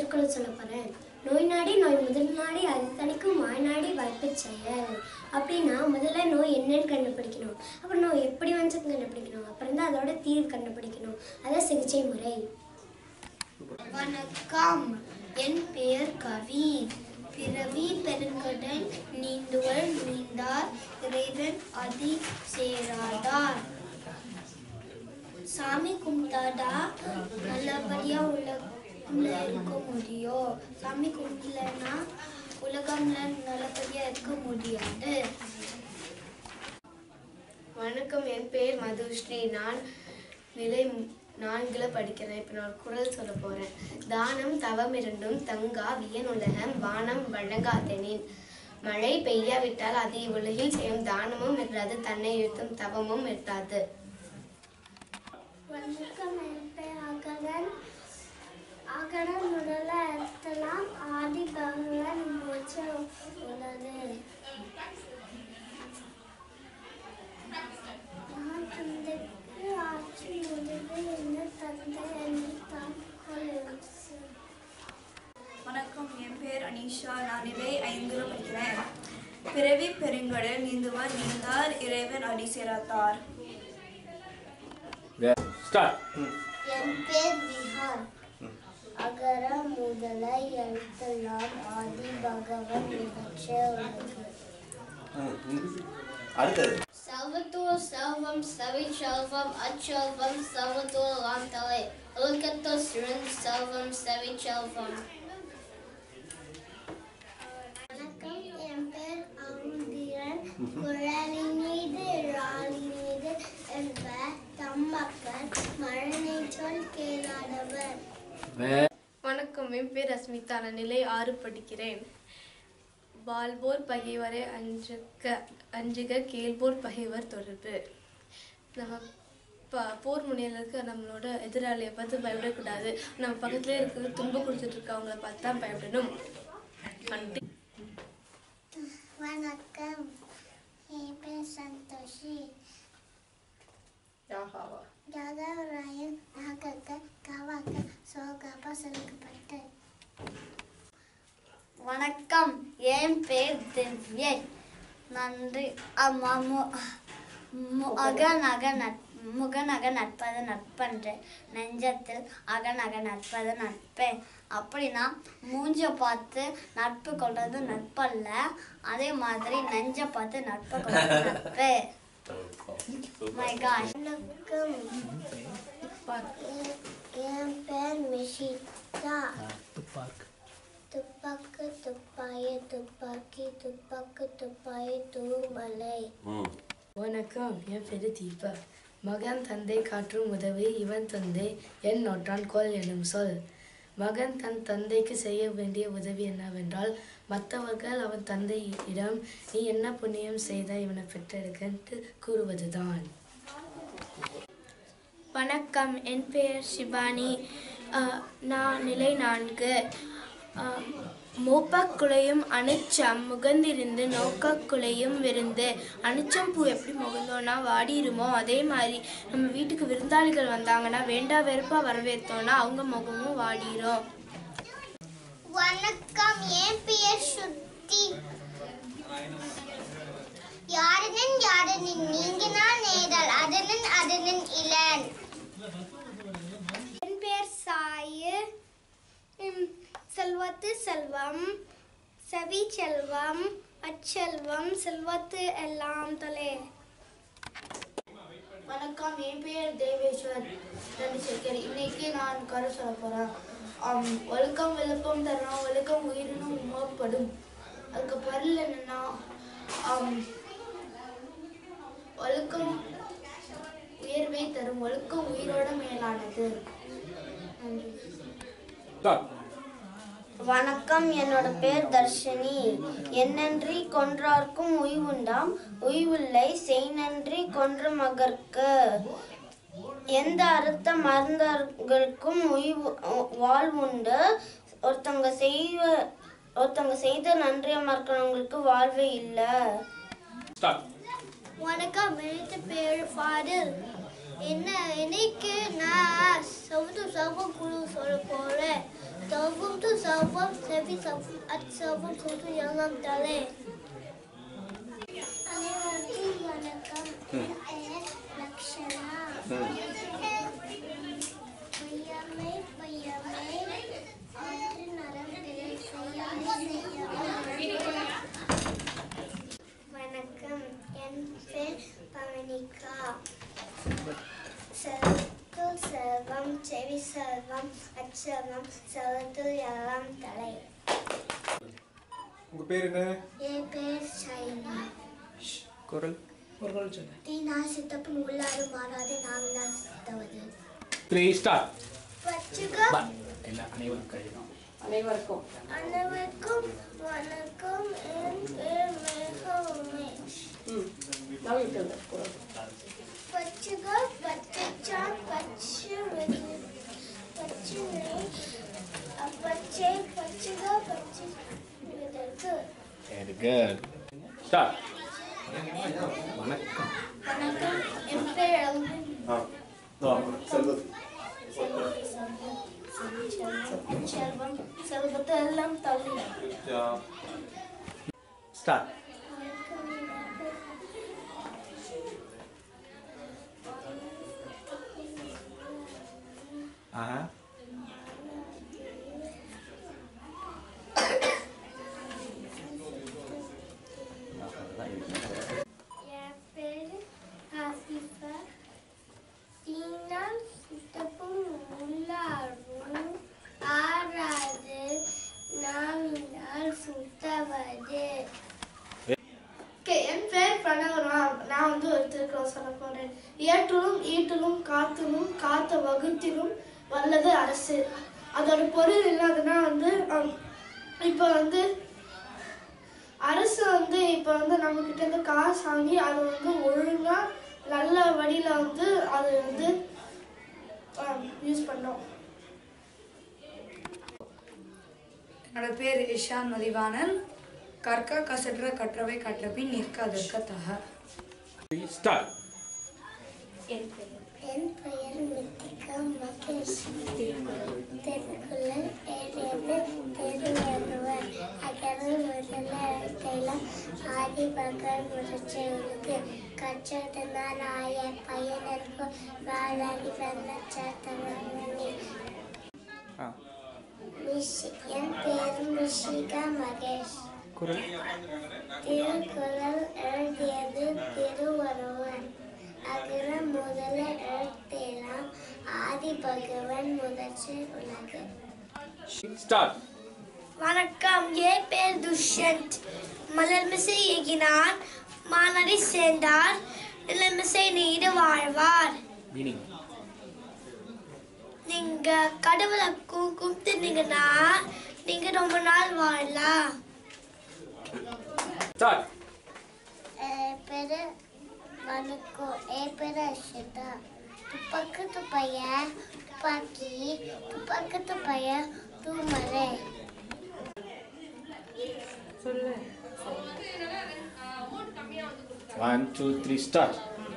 திருக்குறள் சொல்ல போகிறேன் நோய் நாடி நோய் முதல் நாடி அது தணிக்கும் மாய் நாடி வாய்ப்பு செயல் அப்படின்னா முதல்ல நோய் என்னன்னு கண்டுபிடிக்கணும் அப்புறம் நோய் எப்படி வந்துச்சுன்னு கண்டுபிடிக்கணும் அப்புறம் தான் அதோட தீர்வு கண்டுபிடிக்கணும் அதான் சிகிச்சை முறை வணக்கம் என் பெயர் கவி பிறவி பெருங்கடல் நீந்துவல் நீந்தார் இறைவன் அதி சேராதார் சாமி கும்பிட்டாடா நல்லபடியா உலகம்ல இருக்க முடியும் சாமி கும்பிடலன்னா உலகம்ல நல்லபடியா இருக்க முடியாது வணக்கம் என் பெயர் மதுஸ்ரீ நான் நிலை நான்குல படிக்கிறேன் இப்போ நான் ஒரு குரல் சொல்ல போகிறேன் தானம் தவம் இரண்டும் தங்கா வியனுலகம் வானம் வழங்காதெனின் மழை பெய்யாவிட்டால் அது இவ்வுலகில் செய்யும் தானமும் இருக்காது தன்னை எழுத்தும் தவமும் இருக்காது வணக்கம் என் பெயர் அகரன் அகரன் முதல்ல எடுத்தலாம் ஆதி பகவான் மோட்ச உள்ளது நான் தந்தைக்கு ஆட்சி முடிவு என்ன தந்தை என்று தான் கொள்ளுச்சு வணக்கம் என் பேர் அனிஷா நான் நிலை ஐந்துல படிக்கிறேன் பிறவி பெருங்கடல் நீந்துவார் நீந்தார் இறைவன் அடி சேராத்தார் ஸ்டார்ட் என் பேர் விஹார் அகர முதல எழுத்தெல்லாம் ஆதி பகவன் மோட்ச உள்ளது அடுத்தது Salvatore Salvam Savi Shalvam Achalvam Salvatore Lantale Ulkato Sirin Salvam Savi Shalvam வணக்கம் என் பேர் அமுதிரன் குழலின் மீது ராணி மீது என்ப தம்மக்கள் மழனை சொல் கேளாதவர் வணக்கம் என் பேர் அஸ்மிதா நான் நிலை ஆறு படிக்கிறேன் வாழ்வோர் பகைவரை அஞ்சுக அஞ்சுக கேள்வோர் பகைவர் தொடர்பு நம்ம ப போர் முனையில் இருக்க நம்மளோட எதிராளியை பார்த்து பயப்படக்கூடாது நம்ம பக்கத்துலேயே இருக்கிற துன்பம் கொடுத்துட்டு இருக்கவங்கள பார்த்து தான் பயப்படணும் நன்றி வணக்கம் என் பேர் சந்தோஷி யாகாவா யாதவராயன் நாகக்க கவாக்க சோகாபா செலுக்கப்பட்டு வணக்கம் என் பேர் திவ்யை நன்றி அம்மா மு மு- அகநக நட் முகநக நட்பது நட்பன்று நெஞ்சத்தில் அகநக நட்பது நட்பே அப்படின்னா மூஞ்ச பார்த்து நட்பு கொள்றது நட்பல்ல அதே மாதிரி நெஞ்ச பார்த்து நட்பு கொள்றது நட்பு மை காஷ் வணக்கம் என் பேர் மிஷிதா துப்பாக்கு துப்பாய துப்பாக்கி துப்பாக்கு துப்பாய தூமலை வணக்கம் என் பேரு தீபா மகன் தந்தை காற்றும் உதவி இவன் தந்தை என் நோற்றான் கோல் எனும் சொல் மகன் தன் தந்தைக்கு செய்ய வேண்டிய உதவி என்னவென்றால் மற்றவர்கள் அவன் தந்தையிடம் நீ என்ன புண்ணியம் செய்தாய் இவனை பெற்றெடுக்கன்ட்டு கூறுவதுதான் வணக்கம் என் பெயர் சிவானி அஹ், நான் நிலை நான்கு அஹ், மூப்பக்குலையும் அனுச்சம் முகந்திருந்து நோக்கக்குலையும் விருந்து அனுச்சம் பூ எப்படி முகந்தோன்னா வாடிருமோ அதே மாதிரி நம்ம வீட்டுக்கு விருந்தாளிகள் வந்தாங்கன்னா வேண்டா வெறுப்பா வரவேற்றோன்னா அவங்க முகமும் வாடிரும் வணக்கம் என் பெயர் சுத்தி யாரனின் யாரனின் நீங்கினால் நேரல் அதனின் அதனின் இளன் என் பெயர் சாயு உம், செல்வத்து செல்வம் செவி செல்வம் அச்செல்வம் செல்வத்து எல்லாம் தொலை வணக்கம் என் பேர் தேவேஸ்வர் சந்திரசேகர் இன்னைக்கு நான் கரு சொல்ல போகிறேன் ஒழுக்கம் விழுப்பம் தரணும் ஒழுக்கம் உயிரினும் உமப்படும் அதுக்கு பொருள் என்னன்னா ஆம், ஒழுக்கம் உயர்வை தரும் ஒழுக்கம் உயிரோட மேலானது நன்றி ஸ்டார்ட் வணக்கம் என்னோட பேர் தர்ஷினி என்னன்றி கொன்றார்க்கும் உய்வுண்டாம் உய்வில்லை செய்நன்றி கொன்ற மகற்கு எந்த அறுத்த மறந்தார்களுக்கும் உய்வு வாழ்வுண்டு ஒருத்தவங்க செய்வ ஒருத்தவங்க செய்த நன்றியை மறக்கிறவங்களுக்கு வாழ்வே இல்லை ஸ்டார்ட் வணக்கம் எனக்கு பேர் ஃபாதில் என்ன இன்னைக்கு நான் சவுது சப குழு சொல்ல போறேன் சர்வம் டு சர்வம் செவி சர்வம் அத் சர்வம் சுட்டு எல்லாம் தலை அனைவருக்கும் வணக்கம் என் பெயர் லக்ஷனா பொய்யாமை பொய்யாமை ஆற்று நரம்பில் செய்யாமை செய்யாமை வணக்கம் என் பேர் பவனிகா செல்வத்துள் செல்வம் செவி செல்வம் அச்செல்வம் செல்வத்துள் எல்லாம் தலை உங்க பேர் என்ன என் பேர் ஷைனி குரல் தீனா சித்தப்பன் உள்ளாறு மாறாது நாம் சித்தவது த்ரீ ஸ்டார்ட் வச்சுக்க எல்லா அனைவரும் கைதான் அனைவருக்கும் அனைவருக்கும் வணக்கம் என் பேர் மேக உமேஷ் பச்சுக பச்சைச்சான் பச்சு பச்சு பச்சை பச்சுக பச்சு விதற்கு வெரி குட் ஸ்டார்ட் வணக்கம் வணக்கம் என் பேர் அல்வின் செல்வம் செல்வத்தை எல்லாம் தள்ளி ஸ்டார்ட் ஆஹா என் பேர் ஹாசிஃபா தீனால் சுத்தப்பும் உள்ளாரும் ஆறாது நாவினால் சுத்தவது ஓகே என் பேர் பிரணவராம் நான் வந்து ஒரு திருக்குறள் சொல்ல போறேன் ஏற்றலும் ஈட்டலும் காத்தலும் காத்த வகுத்திலும் வல்லது அரசு அதோட பொருள் என்னதுன்னா வந்து ஹம், இப்போ வந்து அரசு வந்து இப்போ வந்து நம்ம கிட்ட இருந்து காசு வாங்கி அதை வந்து ஒழுங்கா நல்ல வழியில வந்து அதை வந்து யூஸ் பண்ணோம் என்னோட பேர் இஷான் மதிவாணன் கற்க கசற்ற கற்றவை கற்றபின் நிற்க அதற்க தக ஸ்டார்ட் என் பெயர் மித்திகா மகேஷ் திருக்குறள் ஏறியது திருவள்ளுவர் அகரம் முதல எழுத்தைலாம் ஆதி பகல் முறைச்செழுது கற்றதனால் ஆய பயனர்கள் வாழாடி வந்த சாத்தவனி ஆ என் பேர் மிஷிகா மகேஷ் குரல் திருக்குறள் எழுதியது திருவள்ளுவர் அகர முதல எழுத்தெல்லாம் ஆதி பகவன் முதற்று உலகு ஸ்டார்ட் வணக்கம் என் பேர் துஷ்யந்த் மலர்மிசை ஏகினார் மானடி சேர்ந்தார் நிலமிசை நீடு வாழ்வார் மீனிங் நீங்க கடவுளை கு- கும்பிட்டுனீங்கன்னா நீங்க ரொம்ப நாள் வாழலாம் ஸ்டார்ட் பேரு வணக்கம் என் பேரு அஷிதா துப்பாக்கு பைய துப்பாக்கி துப்பாக்கு பைய தூமலை one two three start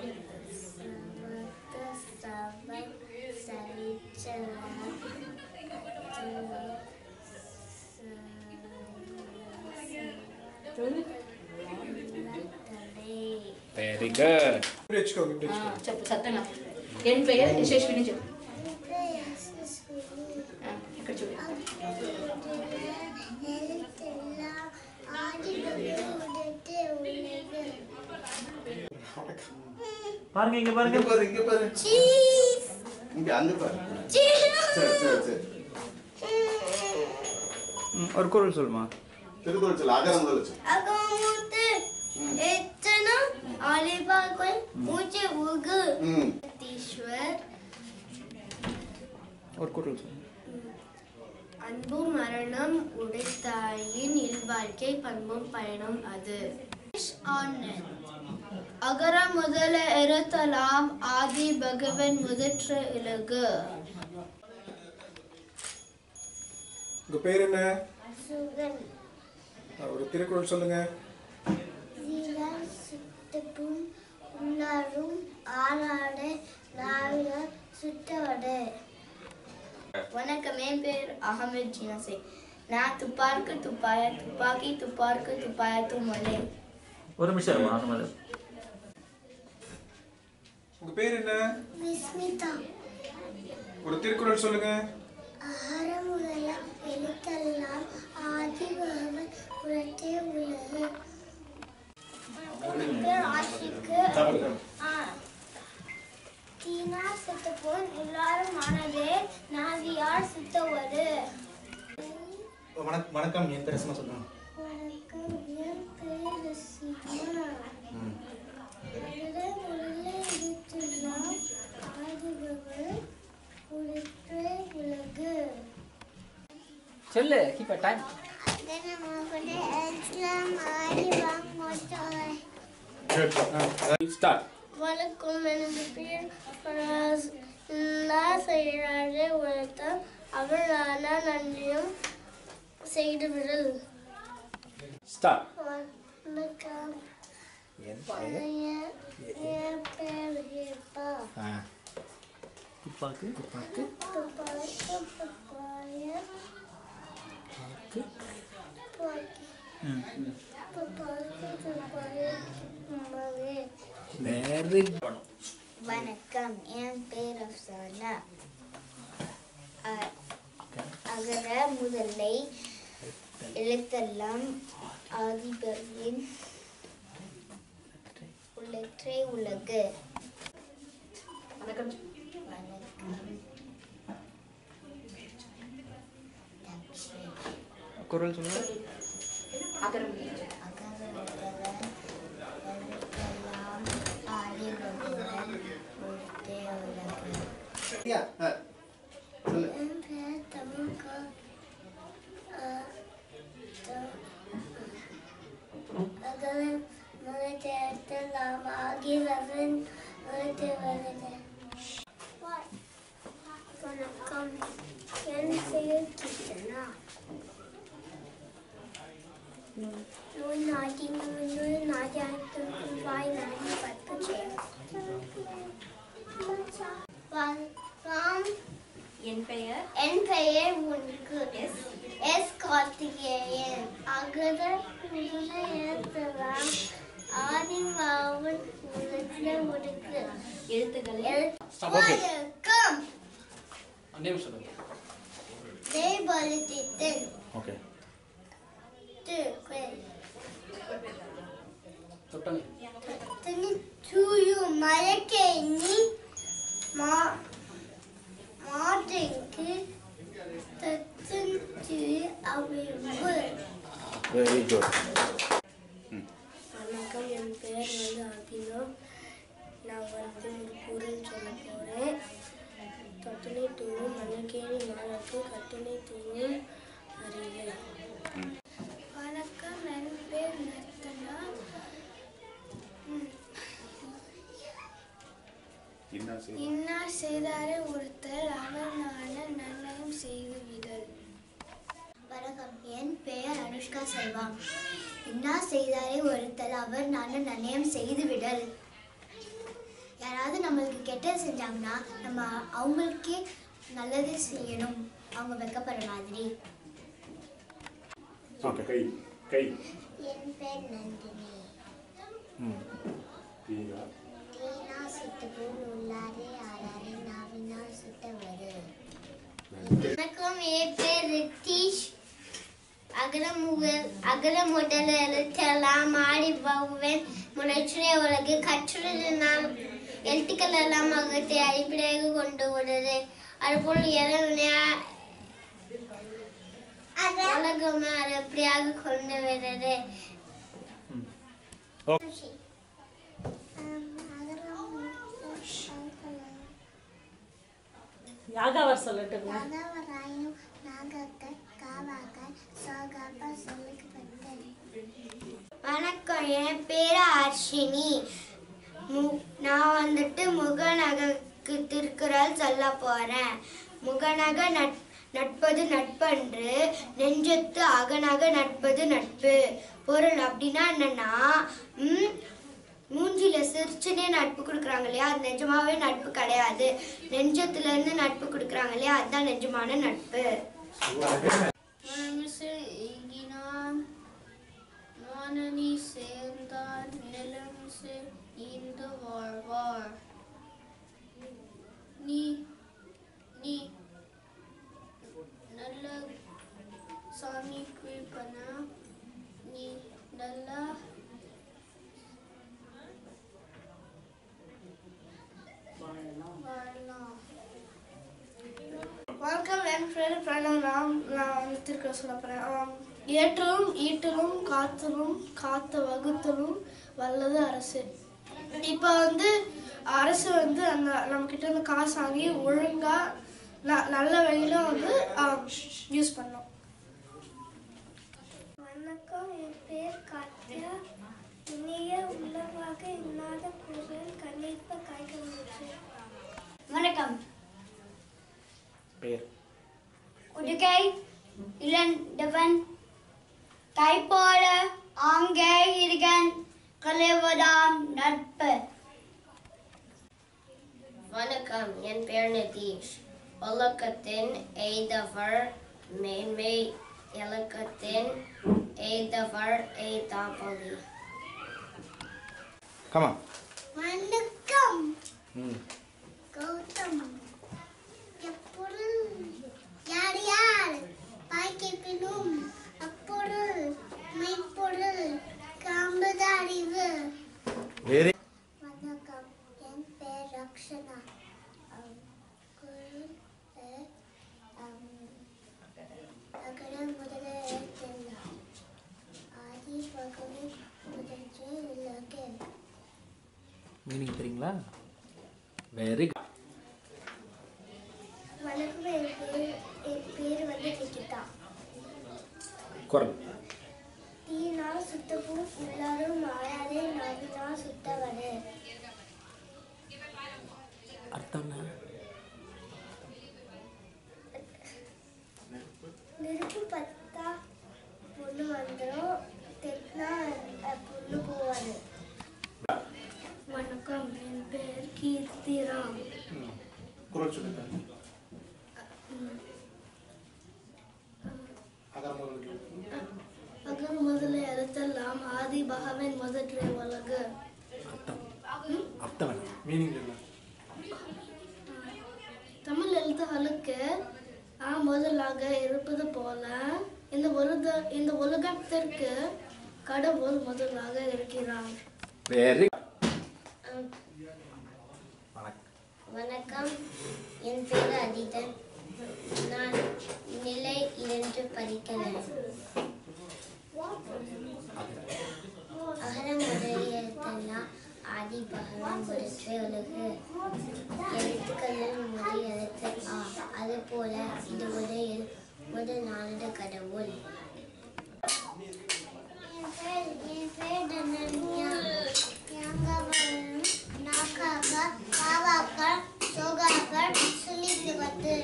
very good இப்படி வச்சுக்கோங்க இப்படி வச்சுக்கோங்க చెప్పు సత్యంగా ఎన్ పేరు యశస్విని చెప్పు ఆ, ఇక్కడ చూడు பாருங்க இங்க பாருங்க இங்க பாரு இங்க பாரு இங்க அங்க பாரு சரி சரி சரி ம், ஒரு குரல் சொல்லுமா திருக்குறள் சொல்லு அகர முதல்ல சொல்லு அகமுத்து எத்தனை அலிபாக்கள் மூச்சு உகு ம் ஈஸ்வர் ஒரு குரல் சொல்லுங்க அன்பு மரணம் உடைத்தாயின் இல்வாழ்க்கை பண்பும் பயணம் அது அகர முதல எருத்தலாம் ஆதி பகவன் முதற்ற இலகு உங்க பேர் என்ன சுகன் ஆ, ஒரு திருக்குறள் சொல்லுங்க வீரர் சுத்தப்பும் உள்ளாரும் ஆறாட நாவினர் சுட்டவடு வணக்கம் என் பேர் அகமது ஜினசே நான் துப்பாருக்கு துப்பாய துப்பாக்கி துப்பாருக்கு துப்பாய தும்மலை ஒரு நிமிஷம் இருமா அகமது உங்க பேர் என்ன விஸ்மிதா ஒரு திருக்குறள் சொல்லுங்க ஆரமுதல எழுத்தெல்லாம் ஆதிபகவன் உலகே உலகு என் பேர் ஆஷிக்கு ஆ. தீனா செத்த போன் எல்லாரும் ஆனதே நாதியார் சுத்தவரு வணக்கம் வணக்கம் என் பேர் சும்மா சொல்லுங்க வணக்கம் என் பேர் ரசிகா முதலே முதலே எழுத்தெல்லாம் ஆதிபகவன் உலகே உலகு சொல்லு கீப் டைம் ஸ்டார்ட் வணக்கம் எனது பேர் ஃபராஸ் நான் செய்கிறாரே உழைத்தால் அவர் நானா நன்றியும் செய்துவிடல் ஸ்டார்ட் வணக்கம் என் என் பேர் ஹேப்பா துப்பாக்கு துப்பாக்கு துப்பாக்கி துப்பாய துப்பாக்கி துப்பாக்கி துப்பாய மகே வெரி வணக்கம் என் பேர் அப்சானா அ- அகர முதலை எழுத்தெல்லாம் ஆதிபவின் உள்ளற்றே உலகு வணக்கம் வணக்கம் குரல் சொல்லுங்க அகரம் அகர முதல எழுத்தெல்லாம் ஆதிபகவன் உள்ளற்றே உலகு ஐயா ஆ, சொல்லு என் பேர் தமிழ்கா அகலம் முதலெழுத்தெல்லாம் ஆகியவன் உலகே வருது வணக்கம் என் பெயர் கிருஷ்ணா நூல் நாட்டி நூல் நாட்டி அனைத்தும் வாய் நாடி பத்து செய்யும் வணக்கம் என் பெயர் என் பெயர் உனக்கு எஸ் எஸ் கார்த்திகேயன் அகர முதல எழுத்தலாம் ஆதிவாவன் உலகில உனக்கு எழுத்துக்களை வணக்கம் நேம் சொல்லுங்க தேவலித்தித்தன் ஓகே திருக்குறள் தொட்டனே தனி தூயு மலக்கை நீ மா மாட்டுக்கு தத்தன் திரு அவிழ்வு வெரி குட் வணக்கம் என் பேர் வந்து அபினோ நான் வந்து ஒரு குரல் சொல்ல போகிறேன் தொட்டனை தூவும் மண்ணக்கேணி மாணக்கு கட்டணை தூவும் அறிவு வணக்கம் என் பேர் நர்த்தனா ம். இன்னார் செய்தாரே ஒருத்தர் அவர் நான நன்னயம் செய்து விடல் வணக்கம் என் பெயர் அனுஷ்கா செல்வா இன்னா செய்தாரே ஒருத்தல் அவர் நான் நன்னயம் செய்து விடல் யாராவது நம்மளுக்கு கெட்டது செஞ்சாங்கன்னா நம்ம அவங்களுக்கே நல்லது செய்யணும் அவங்க வெக்கப்படுற மாதிரி ஓகே கை கை என் பேர் நந்தினி தீனா தீனா சுத்தபோல் உள்ளாரே ஆறாரே நாவினால் சுத்தவரு வணக்கம் என் பேர் ரித்தீஷ் அகல முகல் அகல முதல் எழுத்தெல்லாம் ஆடி பகுவன் முனைச்சுரை உலகு கற்றுறது நாம் எழுத்துக்கள் எல்லாம் அகத்தை அடிப்படையாக கொண்டு உள்ளது அதுபோல் இறைவனையா உலகமே அது எப்படியாக கொண்டு வருது யாகாவர் சொல்லட்டுங்க யாதவராயும் நாகக்க காவாக்க சோகாப்ப சொல்லிக்கப்பட்டது வணக்கம் என் பேரு அர்ஷினி மு- நான் வந்துட்டு முகநகக்கு திருக்குறள் சொல்ல போறேன் முகநக நட் நட்பது நட்பன்று நெஞ்சத்து அகநக நட்பது நட்பு பொருள் அப்படின்னா என்னன்னா ம், மூஞ்சில சிரிச்சுனே நட்பு கொடுக்குறாங்க இல்லையா அது நிஜமாவே நட்பு கிடையாது நெஞ்சத்துல இருந்து நட்பு கொடுக்குறாங்க இல்லையா அதுதான் நிஜமான நட்பு மனமிசை எங்கினான் மானனி சேர்ந்தான் நிலமிசை நீந்த வாழ்வார் நீ நீ நல்ல சாமி குளிப்பனா நீ நல்லா வாழலாம் வணக்கம் என் பேர் பிரணவ் ராம் நான் வந்து திருக்குறள் சொல்ல போகிறேன் ஏற்றலும் ஈட்டலும் காத்தலும் காத்த வகுத்தலும் வல்லது அரசு இப்போ வந்து அரசு வந்து அந்த நம்மக்கிட்ட இருந்து காசு வாங்கி ஒழுங்காக ந நல்ல வழியில வந்து யூஸ் பண்ணோம் வணக்கம் என் பேர் காத்யா இனிய உள்ளவாக இல்லாத குரல் கண்டிப்பா காய்க்க வணக்கம் பேர் உடுகை இளண்டவன் கைப்போல ஆங்கே இருகன் கலைவதாம் நட்பு வணக்கம் என் பேர் நிதீஷ் ஒழுக்கத்தின் எய்தவர் மேன்மை இலக்கத்தின் எய்தவர் எய்தாபலி Come on. வணக்கம் ம் கௌதம் எப்பொருள் யார் யார் பாய்க்கிப்பினும் அப்பொருள் மெய்ப்பொருள் காண்பது அறிவு வெரி வணக்கம் என் பேர் ரக்ஷனா அம், குரல் பெயர், அம், அகர முதல எழுத்தெல்லாம் ஆதி பகவி முதற்று உலகு மீனிங் தெரியுங்களா வெரி குட் வணக்கம் என் பேர் என் பேர் வந்து நிகிதா குரல் தீனால் சுத்தவும் உள்ளாரும் மாயாதே நாவினால் சுத்தவனே அர்த்தம் என்ன நெருப்பு பத்தா பொண்ணு வந்துடும் தெட்னா பொண்ணு போவாது வணக்கம் என் பேர் கீர்த்திராம் குரல் சொல்லுங்க அதான் முதல்ல அகர் முதல எழுத்தெல்லாம் ஆதி பகவன் முதற்றே உலகு அர்த்தம் அர்த்தம் என்ன மீனிங் என்ன தமிழ் எழுத்துகளுக்கு ஆ முதலாக இருப்பது போல இந்த உலக இந்த உலகத்திற்கு கடவுள் முதலாக இருக்கிறார் வெரி வணக்கம் என் பேர் அதிதன் நான் நிலை இரண்டு படிக்கிறேன் அகர முதல் எழுத்தெல்லாம் ஆதி பகவான் முதற்றை உலகு எழுத்துக்களில் முதல் எழுத்து ஆ அதுபோல இது உதயில் முதல் நாளது கடவுள் என் பேர் என் பேர் தனன்யா யாங்கவரும் நாக்காக பாவாக்கள் சோகாக்கள் சுழித்து வந்து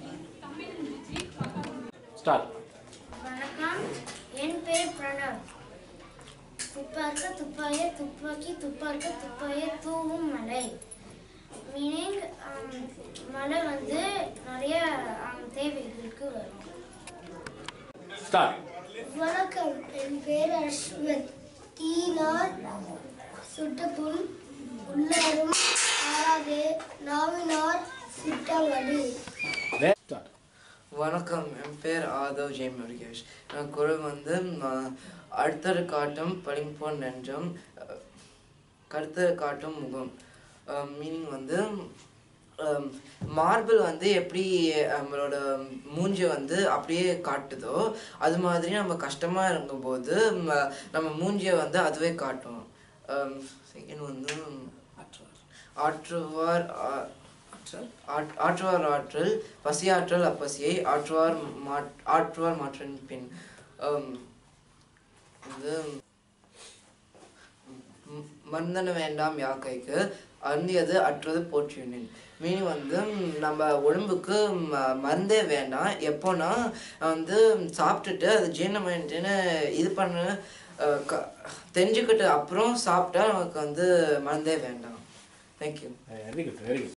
ஸ்டார்ட் வணக்கம் என் பேர் பிரணவ் துப்பாக்க துப்பாய துப்பாக்கி துப்பாக்க துப்பாய தூவும் மலை மீனிங் மழை வந்து நிறைய um, தேவைகளுக்கு வரும் ஸ்டார்ட் வணக்கம் என் பேர் அஸ்வத் தீனார் சுட்டப்புண் உள்ளாரும் ஆறாதே நாவினார் சுட்டவடு ஸ்டார்ட் வணக்கம் என் பேர் ஆதவ் ஜெய் முருகேஷ் என் குரல் வந்து ம- அடுத்தது காட்டும் பளிம்போன் நெஞ்சம் அஹ், கருத்தர் காட்டும் முகம் மீனிங் வந்து மார்பிள் வந்து எப்படி நம்மளோட மூஞ்சை வந்து அப்படியே காட்டுதோ அது மாதிரி நம்ம கஷ்டமாக இருக்கும்போது ம- நம்ம மூஞ்சியை வந்து அதுவே காட்டும் செகண்ட் வந்து ஆற்றுவார் ஆ- ஆட்- ஆற்றுவார் ஆற்றல் பசியாற்றல் அப்பசியை ஆற்றுவார் மாட் ஆற்றுவார் மாற்றின் பின் ஆம், இது ம், மருந்தன வேண்டாம் யாக்கைக்கு அருந்தியது அற்றது போற்றியுனின் மீனிங் வந்து ம், நம்ம உடம்புக்கு ம- மருந்தே வேண்டாம் எப்போனா வந்து சாப்பிட்டுட்டு அது ஜீரணமாயிட்டுன்னு இது பண்ண அஹ், க- தெரிஞ்சுக்கிட்ட அப்புறம் சாப்பிட்டா நமக்கு வந்து மறந்தே வேண்டாம் thank you very good very good